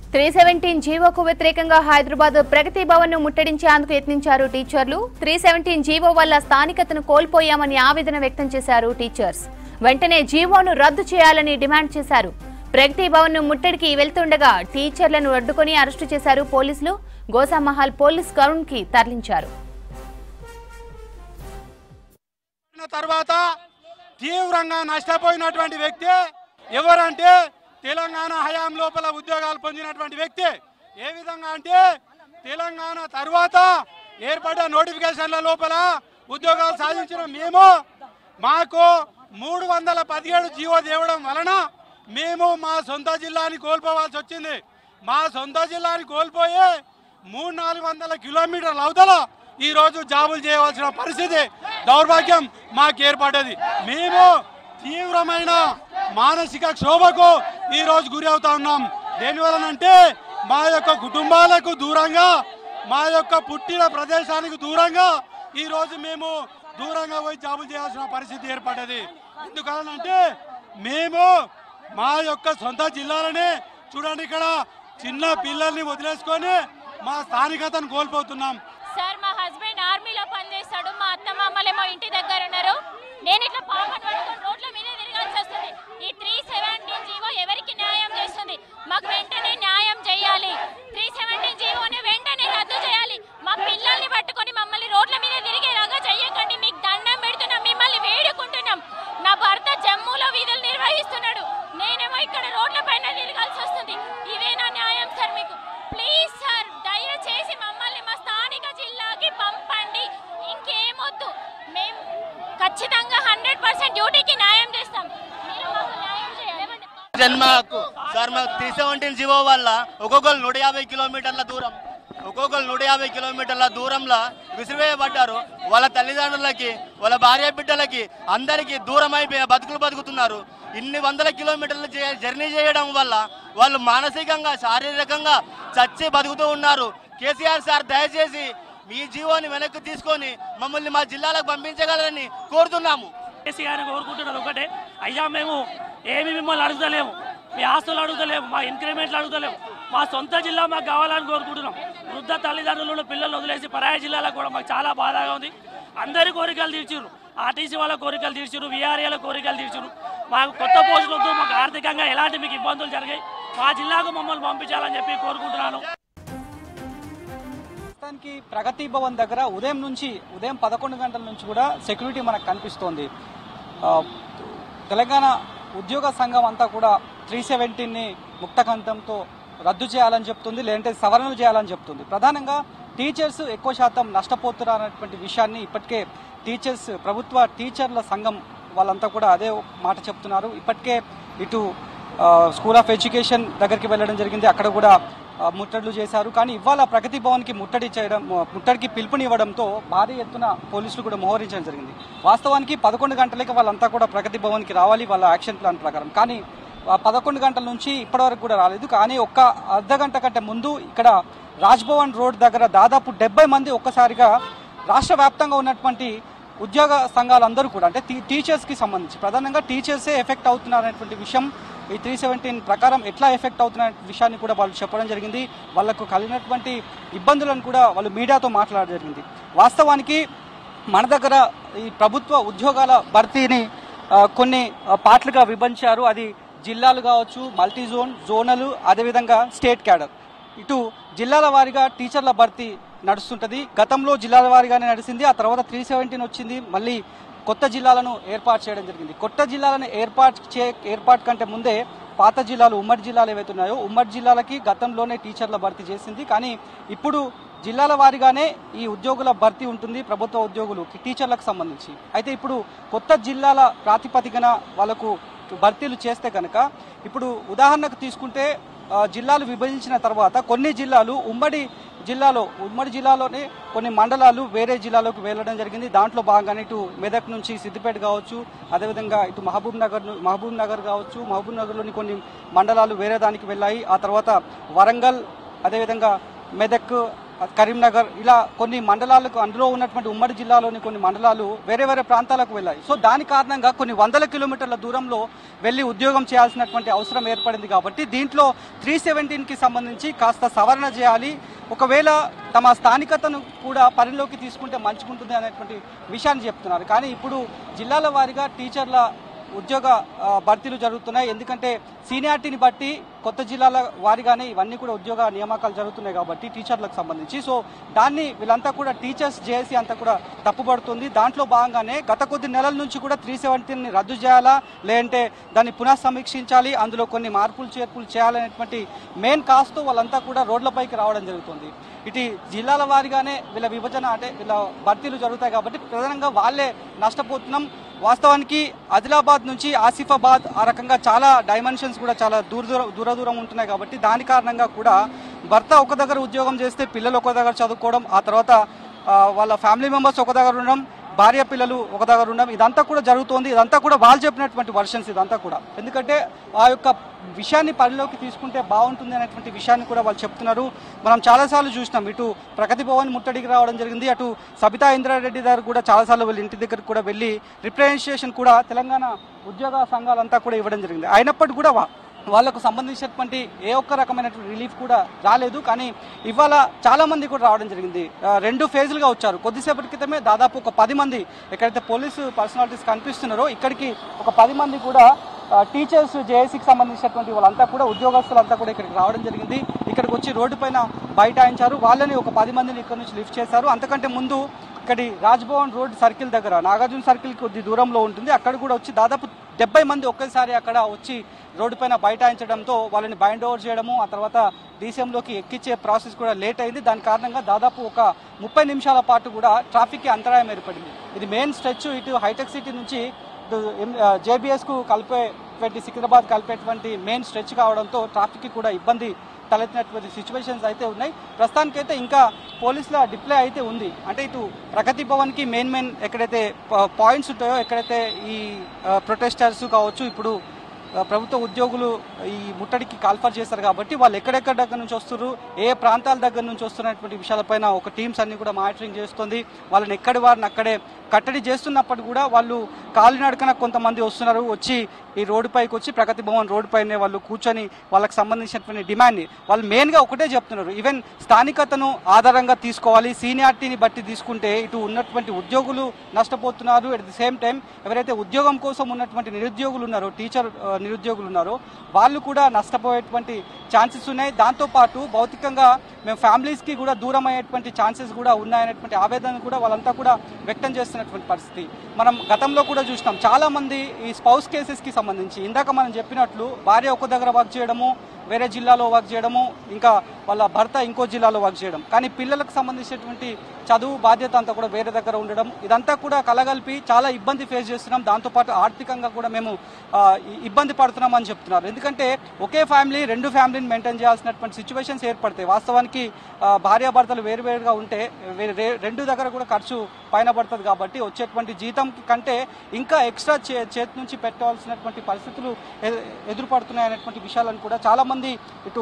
three seventeen జీవోకు వ్యతిరేకంగా హైదరాబాద్ ప్రగతి భవన్ ను ముట్టడించేందుకు యత్నించారు టీచర్లు త్రీ సెవెంటీన్ జీవో వల్ల స్థానికతను కోల్పోయామని ఆవేదన వ్యక్తం చేశారు టీచర్స్ వెంటనే జీవోను రద్దు చేయాలని డిమాండ్ చేశారు ప్రగతి భవన్ ను ముట్టడికి వెళ్తుండగా టీచర్లను అడ్డుకొని అరెస్టు చేశారు పోలీసులు గోసామహల్ పోలీస్ గ్రౌండ్ కి తరలించారు అయిన తర్వాత తీవ్రంగా నష్టపోయినటువంటి వ్యక్తి ఎవరంటే తెలంగాణ హయాం లోపల ఉద్యోగాలు పొందినటువంటి వ్యక్తి ఏ విధంగా అంటే తెలంగాణ తర్వాత ఏర్పడ్డ నోటిఫికేషన్ల లోపల ఉద్యోగాలు సాధించిన మేము మాకు మూడు వందల పదిహేడు జీవో తేవడం వలన మేము మా సొంత జిల్లాని కోల్పోవాల్సి వచ్చింది మా సొంత జిల్లాని కోల్పోయి మూడు నాలుగు వందల కిలోమీటర్ల అవతల ఈ రోజు జాబులు చేయవలసిన పరిస్థితి దౌర్భాగ్యం మాకు ఏర్పడ్డది మేము తీవ్రమైన మానసిక క్షోభకు ఈ రోజు గురి అవుతా ఉన్నాం దేనివలనంటే మా యొక్క కుటుంబాలకు దూరంగా మా యొక్క పుట్టిన ప్రదేశానికి దూరంగా ఈ రోజు మేము దూరంగా పోయి జాబులు చేయాల్సిన పరిస్థితి ఏర్పడ్డది ఎందుకనంటే మేము మా యొక్క సొంత జిల్లాలనే చూడండి ఇక్కడ చిన్న పిల్లల్ని వదిలేసుకొని మా స్థానికతను కోల్పోతున్నాం సార్ మా హస్బెండ్ ఆర్మీలో పనిచేస్తాడు మా అత్త మామలేమో ఇంటి దగ్గర ఉన్నారు నేను ఇట్లా పాపను పట్టుకొని రోడ్ల మీద తిరగాల్సి వస్తుంది ఈ త్రీ సెవెంటీన్ జీవో ఎవరికి న్యాయం చేస్తుంది మాకు వెంటనే న్యాయం చేయాలి త్రీ సెవెంటీన్ జీవోని వెంటనే రద్దు చేయాలి మా పిల్లల్ని పట్టుకొని మమ్మల్ని రోడ్ల మీద తిరిగేలాగా చెయ్యకండి మీకు దండం పెడుతున్నాం మిమ్మల్ని వేడుకుంటున్నాం నా భర్త జమ్మూలో విధులు నిర్వహిస్తున్నాడు నేనేమో ఇక్కడ రోడ్ల పైన తిరగాల్సి వస్తుంది ఇదే నా న్యాయం సార్ మీకు ప్లీజ్ సార్ దయచేసి మమ్మల్ని మా స్థానిక జిల్లాకి పంపండి ఇంకేమొద్దు మేము ఖచ్చితంగా హండ్రెడ్ పర్సెంట్ డ్యూటీకి న్యాయం చేస్తాం మీరు మాకు న్యాయం చేయాలి జన్మ హక్కు సార్ మాకు త్రీ సెవెంటీన్ జీవో వల్ల ఒక్కొక్కరు నూట యాభై కిలోమీటర్ల దూరం ఒక్కొక్కరు నూట యాభై కిలోమీటర్ల దూరంలో విసిరివేయబడ్డారు వాళ్ళ తల్లిదండ్రులకి వాళ్ళ భార్య బిడ్డలకి అందరికీ దూరం అయిపోయి బతుకులు బతుకుతున్నారు ఇన్ని వందల కిలోమీటర్లు చే- జర్నీ చేయడం వల్ల వాళ్ళు మానసికంగా శారీరకంగా చచ్చి బతుకుతూ ఉన్నారు కేసీఆర్ సార్ దయచేసి మీ జీవోని వెనక్కి తీసుకొని మమ్మల్ని మా జిల్లాలకు పంపించగలరని కోరుతున్నాము కేసీఆర్ కోరుకుంటున్నారు ఒకటే అయ్యా మేము ఏమి మిమ్మల్ని అడుగుతలేము మీ ఆస్తులు అడుగుతలేము మా ఇంక్రిమెంట్లు అడుగుతలేము మా సొంత జిల్లా మాకు కావాలని కోరుకుంటున్నాం వృద్ధ తల్లిదండ్రులను పిల్లలు వదిలేసి పరాయ జిల్లాలకు కూడా మాకు చాలా బాధగా ఉంది అందరి కోరికలు తీర్చిరు ఆర్టీసీ వాళ్ళ కోరికలు తీర్చిరు వీఆర్ఏల కోరికలు తీర్చిరు మాకు కొత్త పోస్టులు వద్దు మాకు ఆర్థికంగా ఎలాంటి మీకు ఇబ్బందులు జరిగాయి మా జిల్లాకు మమ్మల్ని పంపించాలని చెప్పి కోరుకుంటున్నాను ప్రస్తుతానికి ప్రగతి భవన్ దగ్గర ఉదయం నుంచి ఉదయం పదకొండు గంటల నుంచి కూడా సెక్యూరిటీ మనకు కనిపిస్తోంది ఆ, తెలంగాణ ఉద్యోగ సంఘం అంతా కూడా త్రీ సెవెంటీన్ని ముక్తకంతంతో రద్దు చేయాలని చెప్తుంది లేదంటే సవరణలు చేయాలని చెప్తుంది ప్రధానంగా టీచర్స్ ఎక్కువ శాతం నష్టపోతున్నారనేటువంటి విషయాన్ని ఇప్పటికే టీచర్స్ ప్రభుత్వ టీచర్ల సంఘం వాళ్ళంతా కూడా అదే మాట చెప్తున్నారు ఇప్పటికే ఇటు ఆ, స్కూల్ ఆఫ్ ఎడ్యుకేషన్ దగ్గరికి వెళ్ళడం జరిగింది అక్కడ కూడా ఆ, ముట్టడులు చేశారు కానీ ఇవాళ ప్రగతి భవన్కి ముట్టడి చేయడం ముట్టడికి పిలుపునివ్వడంతో భారీ ఎత్తున పోలీసులు కూడా మోహరించడం జరిగింది వాస్తవానికి పదకొండు గంటలకి వాళ్ళంతా కూడా ప్రగతి భవన్కి రావాలి వాళ్ళ యాక్షన్ ప్లాన్ ప్రకారం కానీ ఆ పదకొండు గంటల నుంచి ఇప్పటివరకు కూడా రాలేదు కానీ ఒక్క అర్ధ గంట కంటే ముందు ఇక్కడ రాజ్భవన్ రోడ్ దగ్గర దాదాపు డెబ్బై మంది ఒక్కసారిగా రాష్ట్ర వ్యాప్తంగా ఉన్నటువంటి ఉద్యోగ సంఘాలందరూ కూడా అంటే టీ- టీచర్స్కి సంబంధించి ప్రధానంగా టీచర్సే ఎఫెక్ట్ అవుతున్నారనేటువంటి విషయం ఈ త్రీ సెవెంటీన్ ప్రకారం ఎట్లా ఎఫెక్ట్ అవుతున్న విషయాన్ని కూడా వాళ్ళు చెప్పడం జరిగింది వాళ్ళకు కలిగినటువంటి ఇబ్బందులను కూడా వాళ్ళు మీడియాతో మాట్లాడడం జరిగింది వాస్తవానికి మన దగ్గర ఈ ప్రభుత్వ ఉద్యోగాల భర్తీని ఆ, కొన్ని ఆ, పార్ట్లుగా విభజించారు అది జిల్లాలు కావచ్చు మల్టీ జోన్ జోనలు అదేవిధంగా స్టేట్ క్యాడర్ ఇటు జిల్లాల వారీగా టీచర్ల భర్తీ నడుస్తుంటది గతంలో జిల్లాల వారీగానే నడిచింది ఆ తర్వాత త్రీ సెవెంటీన్ వచ్చింది మళ్ళీ కొత్త జిల్లాలను ఏర్పాటు చేయడం జరిగింది కొత్త జిల్లాలను ఏర్పాటు చే ఏర్పాటు కంటే ముందే పాత జిల్లాలు ఉమ్మడి జిల్లాలు ఏవైతే ఉన్నాయో ఉమ్మడి జిల్లాలకి గతంలోనే టీచర్ల భర్తీ చేసింది కానీ ఇప్పుడు జిల్లాల వారీగానే ఈ ఉద్యోగుల భర్తీ ఉంటుంది ప్రభుత్వ ఉద్యోగులు టీచర్లకు సంబంధించి అయితే ఇప్పుడు కొత్త జిల్లాల ప్రాతిపదికన వాళ్ళకు భర్తీలు చేస్తే కనుక ఇప్పుడు ఉదాహరణకు తీసుకుంటే ఆ, జిల్లాలు విభజించిన తర్వాత కొన్ని జిల్లాలు ఉమ్మడి జిల్లాలో ఉమ్మడి జిల్లాలోనే కొన్ని మండలాలు వేరే జిల్లాలోకి వెళ్ళడం జరిగింది దాంట్లో భాగంగానే ఇటు మెదక్ నుంచి సిద్దిపేట కావచ్చు అదేవిధంగా ఇటు మహబూబ్ నగర్ ను- మహబూబ్ నగర్ కావచ్చు మహబూబ్ నగర్లోని కొన్ని మండలాలు వేరే దానికి వెళ్ళాయి ఆ తర్వాత వరంగల్ అదేవిధంగా మెదక్ కరీంనగర్ ఇలా కొన్ని మండలాలకు అందులో ఉన్నటువంటి ఉమ్మడి జిల్లాలోని కొన్ని మండలాలు వేరే వేరే ప్రాంతాలకు వెళ్ళాయి సో దాని కారణంగా కొన్ని వందల కిలోమీటర్ల దూరంలో వెళ్ళి ఉద్యోగం చేయాల్సినటువంటి అవసరం ఏర్పడింది కాబట్టి దీంట్లో త్రీ సెవెంటీన్కి సంబంధించి కాస్త సవరణ చేయాలి ఒకవేళ తమ స్థానికతను కూడా పరిలోకి తీసుకుంటే మంచుకుంటుంది అనేటువంటి విషయాన్ని చెప్తున్నారు కానీ ఇప్పుడు జిల్లాల వారీగా టీచర్ల ఉద్యోగ ఆ, భర్తీలు జరుగుతున్నాయి ఎందుకంటే సీనియారిటీని బట్టి కొత్త జిల్లాల వారిగానే ఇవన్నీ కూడా ఉద్యోగ నియామకాలు జరుగుతున్నాయి కాబట్టి టీచర్లకు సంబంధించి సో దాన్ని వీళ్ళంతా కూడా టీచర్స్ జేఏసీ అంతా కూడా తప్పుపడుతుంది దాంట్లో భాగంగానే గత కొద్ది నెలల నుంచి కూడా త్రీ సెవెంటీని రద్దు చేయాలా లేదంటే దాన్ని పునః సమీక్షించాలి అందులో కొన్ని మార్పులు చేర్పులు చేయాలనేటువంటి మెయిన్ కాస్తో వాళ్ళంతా కూడా రోడ్లపైకి రావడం జరుగుతుంది ఇటు జిల్లాల వారిగానే వీళ్ళ విభజన అంటే వీళ్ళ భర్తీలు జరుగుతాయి కాబట్టి ప్రధానంగా వాళ్ళే నష్టపోతున్నాం వాస్తవానికి ఆదిలాబాద్ నుంచి ఆసిఫాబాద్ ఆ రకంగా చాలా డైమెన్షన్స్ కూడా చాలా దూర దూర దూర దూరం ఉంటున్నాయి కాబట్టి దాని కారణంగా కూడా భర్త ఒక దగ్గర ఉద్యోగం చేస్తే పిల్లలు ఒక దగ్గర చదువుకోవడం ఆ తర్వాత ఆ, వాళ్ళ ఫ్యామిలీ మెంబర్స్ ఒక దగ్గర ఉండడం భార్య పిల్లలు ఒక దగ్గర ఉండడం ఇదంతా కూడా జరుగుతోంది ఇదంతా కూడా వాళ్ళు చెప్పినటువంటి వర్షన్స్ ఇదంతా కూడా ఎందుకంటే ఆ యొక్క విషయాన్ని పరిలోకి తీసుకుంటే బాగుంటుంది అనేటువంటి విషయాన్ని కూడా వాళ్ళు చెప్తున్నారు మనం చాలాసార్లు చూసినాం ఇటు ప్రగతి భవన్ ముట్టడికి రావడం జరిగింది అటు సబితా ఇంద్రారెడ్డి గారు కూడా చాలాసార్లు వాళ్ళ ఇంటి దగ్గరికి కూడా వెళ్ళి రిప్రజెంటేషన్ కూడా తెలంగాణ ఉద్యోగ సంఘాలంతా కూడా ఇవ్వడం జరిగింది అయినప్పటికీ కూడా వా- వాళ్ళకు సంబంధించినటువంటి ఏ ఒక్క రకమైనటువంటి రిలీఫ్ కూడా రాలేదు కానీ ఇవాళ చాలా మంది కూడా రావడం జరిగింది ఆ, రెండు ఫేజులుగా వచ్చారు కొద్దిసేపటి క్రితమే దాదాపు ఒక పది మంది ఎక్కడైతే పోలీసు పర్సనాలిటీస్ కనిపిస్తున్నారో ఇక్కడికి ఒక పది మంది కూడా ఆ, టీచర్స్ జేఏసీకి సంబంధించినటువంటి వాళ్ళంతా కూడా ఉద్యోగస్తులంతా కూడా ఇక్కడికి రావడం జరిగింది ఇక్కడికి వచ్చి రోడ్డు పైన బైఠాయించారు వాళ్ళని ఒక పది మందిని ఇక్కడ నుంచి లిఫ్ట్ చేశారు అంతకంటే ముందు ఇక్కడి రాజ్భవన్ రోడ్ సర్కిల్ దగ్గర నాగార్జున సర్కిల్ కొద్ది దూరంలో ఉంటుంది అక్కడ కూడా వచ్చి దాదాపు డెబ్బై మంది ఒకేసారి అక్కడ వచ్చి రోడ్డు పైన బైఠాయించడంతో వాళ్ళని బైండ్ ఓవర్ చేయడము ఆ తర్వాత డీసీఎంలోకి ఎక్కించే ప్రాసెస్ కూడా లేట్ అయింది దాని కారణంగా దాదాపు ఒక ముప్పై నిమిషాల పాటు కూడా ట్రాఫిక్కి అంతరాయం ఏర్పడింది ఇది మెయిన్ స్ట్రెచ్ ఇటు హైటెక్ సిటీ నుంచి జేబీఎస్కు కలిపేటువంటి సికింద్రాబాద్ కలిపేటువంటి మెయిన్ స్ట్రెచ్ కావడంతో ట్రాఫిక్కి కూడా ఇబ్బంది తలెత్తినటువంటి సిచ్యువేషన్స్ అయితే ఉన్నాయి ప్రస్తుతానికైతే ఇంకా పోలీసుల డిప్లే అయితే ఉంది అంటే ఇటు ప్రగతి భవన్కి మెయిన్ మెయిన్ ఎక్కడైతే పాయింట్స్ ఉంటాయో ఎక్కడైతే ఈ ప్రొటెస్టర్స్ కావచ్చు ఇప్పుడు ఆ, ప్రభుత్వ ఉద్యోగులు ఈ ముట్టడికి కాల్ఫర్ చేస్తారు కాబట్టి వాళ్ళు ఎక్కడెక్కడ దగ్గర నుంచి వస్తున్నారు ఏ ప్రాంతాల దగ్గర నుంచి వస్తున్నటువంటి విషయాలపైన ఒక టీమ్స్ అన్ని కూడా మానిటరింగ్ చేస్తుంది వాళ్ళని ఎక్కడి వారిని అక్కడే కట్టడి చేస్తున్నప్పుడు కూడా వాళ్ళు కాలినడకన కొంతమంది వస్తున్నారు వచ్చి ఈ రోడ్డు పైకి వచ్చి ప్రగతి భవన్ రోడ్డు పైనే వాళ్ళు కూర్చొని వాళ్ళకి సంబంధించినటువంటి డిమాండ్ని వాళ్ళు మెయిన్గా ఒకటే చెప్తున్నారు ఈవెన్ స్థానికతను ఆధారంగా తీసుకోవాలి సీనియారిటీని బట్టి తీసుకుంటే ఇటు ఉన్నటువంటి ఉద్యోగులు నష్టపోతున్నారు అట్ ది సేమ్ టైం ఎవరైతే ఉద్యోగం కోసం ఉన్నటువంటి నిరుద్యోగులు ఉన్నారో టీచర్ ఆ, నిరుద్యోగులు ఉన్నారో వాళ్ళు కూడా నష్టపోయేటువంటి ఛాన్సెస్ ఉన్నాయి దాంతోపాటు భౌతికంగా మేము ఫ్యామిలీస్కి కూడా దూరం అయ్యేటువంటి ఛాన్సెస్ కూడా ఉన్నాయనేటువంటి ఆవేదన కూడా వాళ్ళంతా కూడా వ్యక్తం చేస్తున్నటువంటి పరిస్థితి మనం గతంలో కూడా చూసినాం చాలా మంది ఈ స్పౌస్ కేసెస్కి సంబంధించి ఇందాక మనం చెప్పినట్లు భార్య ఒక దగ్గర వర్క్ చేయడము వేరే జిల్లాలో వర్క్ చేయడము ఇంకా వాళ్ళ భర్త ఇంకో జిల్లాలో వర్క్ చేయడం కానీ పిల్లలకు సంబంధించినటువంటి చదువు బాధ్యత అంతా కూడా వేరే దగ్గర ఉండడం ఇదంతా కూడా కలగలిపి చాలా ఇబ్బంది ఫేస్ చేస్తున్నాం దాంతోపాటు ఆర్థికంగా కూడా మేము ఆ, ఇ- ఇబ్బంది పడుతున్నాం అని చెప్తున్నారు ఎందుకంటే ఒకే ఫ్యామిలీ రెండు ఫ్యామిలీని మెయింటైన్ చేయాల్సినటువంటి సిచ్యువేషన్స్ ఏర్పడతాయి వాస్తవానికి ఆ, భార్యాభర్తలు వేరువేరుగా ఉంటే వే- రే- రెండు దగ్గర కూడా ఖర్చు పైన పడుతుంది కాబట్టి వచ్చేటువంటి జీతం కంటే ఇంకా ఎక్స్ట్రా చే చేతి నుంచి పెట్టాల్సినటువంటి పరిస్థితులు ఎ- ఎదురుపడుతున్నాయి అనేటువంటి విషయాలను కూడా చాలామంది ఇటు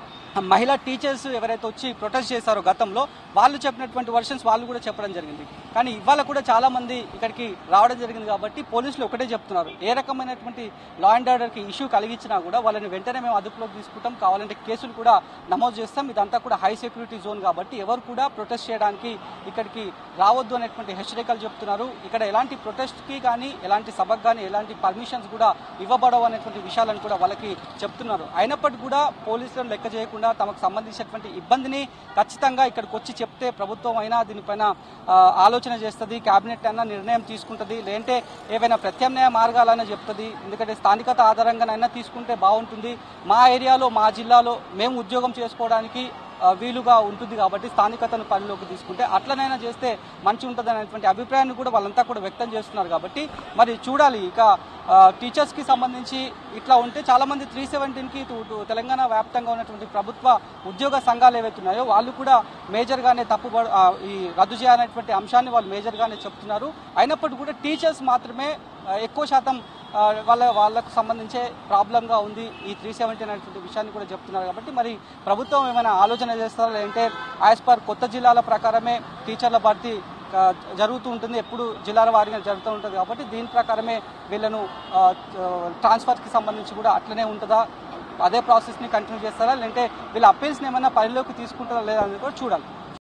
మహిళా టీచర్స్ ఎవరైతే వచ్చి ప్రొటెస్ట్ చేశారో గతంలో వాళ్ళు చెప్పినటువంటి వర్షన్స్ వాళ్ళు కూడా చెప్పడం జరిగింది కానీ ఇవాళ కూడా చాలా మంది ఇక్కడికి రావడం జరిగింది కాబట్టి పోలీసులు ఒకటే చెప్తున్నారు ఏ రకమైనటువంటి లా అండ్ ఆర్డర్కి ఇష్యూ కలిగించినా కూడా వాళ్ళని వెంటనే మేము అదుపులోకి తీసుకుంటాం కావాలంటే కేసులు కూడా నమోదు చేస్తాం ఇదంతా కూడా హై సెక్యూరిటీ జోన్ కాబట్టి ఎవరు కూడా ప్రొటెస్ట్ చేయడానికి ఇక్కడికి రావద్దు అనేటువంటి హెచ్చరికలు చెప్తున్నారు ఇక్కడ ఎలాంటి ప్రొటెస్ట్కి కానీ ఎలాంటి సభకు కానీ ఎలాంటి పర్మిషన్స్ కూడా ఇవ్వబడవు అనేటువంటి విషయాలను కూడా వాళ్ళకి చెప్తున్నారు అయినప్పటికీ కూడా పోలీసులను లెక్క చేయకుండా తమకు సంబంధించినటువంటి ఇబ్బందిని ఖచ్చితంగా ఇక్కడికి వచ్చి చెప్తే ప్రభుత్వం అయినా దీనిపైన ఆ, ఆలోచన చేస్తుంది కేబినెట్ అయినా నిర్ణయం తీసుకుంటుంది లేదంటే ఏవైనా ప్రత్యామ్నాయ మార్గాలైనా చెప్తుంది ఎందుకంటే స్థానికత ఆధారంగానైనా తీసుకుంటే బాగుంటుంది మా ఏరియాలో మా జిల్లాలో మేము ఉద్యోగం చేసుకోవడానికి ఆ, వీలుగా ఉంటుంది కాబట్టి స్థానికతను పరిలోకి తీసుకుంటే అట్లనైనా చేస్తే మంచి ఉంటుంది అనేటువంటి అభిప్రాయాన్ని కూడా వాళ్ళంతా కూడా వ్యక్తం చేస్తున్నారు కాబట్టి మరి చూడాలి ఇక ఆ, టీచర్స్కి సంబంధించి ఇట్లా ఉంటే చాలా మంది త్రీ సెవెంటీన్కి తెలంగాణ వ్యాప్తంగా ఉన్నటువంటి ప్రభుత్వ ఉద్యోగ సంఘాలు ఏవైతే ఉన్నాయో వాళ్ళు కూడా మేజర్గానే తప్పు ఈ రద్దు చేయాలనేటువంటి అంశాన్ని వాళ్ళు మేజర్గానే చెప్తున్నారు అయినప్పటికీ కూడా టీచర్స్ మాత్రమే ఆ, ఎక్కువ శాతం ఆ, వాళ్ళ వాళ్ళకు సంబంధించే ప్రాబ్లంగా ఉంది ఈ త్రీ సెవెంటీ అనేటువంటి విషయాన్ని కూడా చెప్తున్నారు కాబట్టి మరి ప్రభుత్వం ఏమైనా ఆలోచన చేస్తారా లేదంటే యాజ్ పర్ కొత్త జిల్లాల ప్రకారమే టీచర్ల భర్తీ ఆ, జరుగుతూ ఉంటుంది ఎప్పుడు జిల్లాల వారీగా జరుగుతూ ఉంటుంది కాబట్టి దీని ప్రకారమే వీళ్ళను ఆ, ఆ, ట్రాన్స్ఫర్కి సంబంధించి కూడా అట్లనే ఉంటుందా అదే ప్రాసెస్ని కంటిన్యూ చేస్తారా లేదంటే వీళ్ళ అప్పీల్స్ని ఏమైనా పరిలోకి తీసుకుంటారా లేదా అనేది కూడా చూడాలి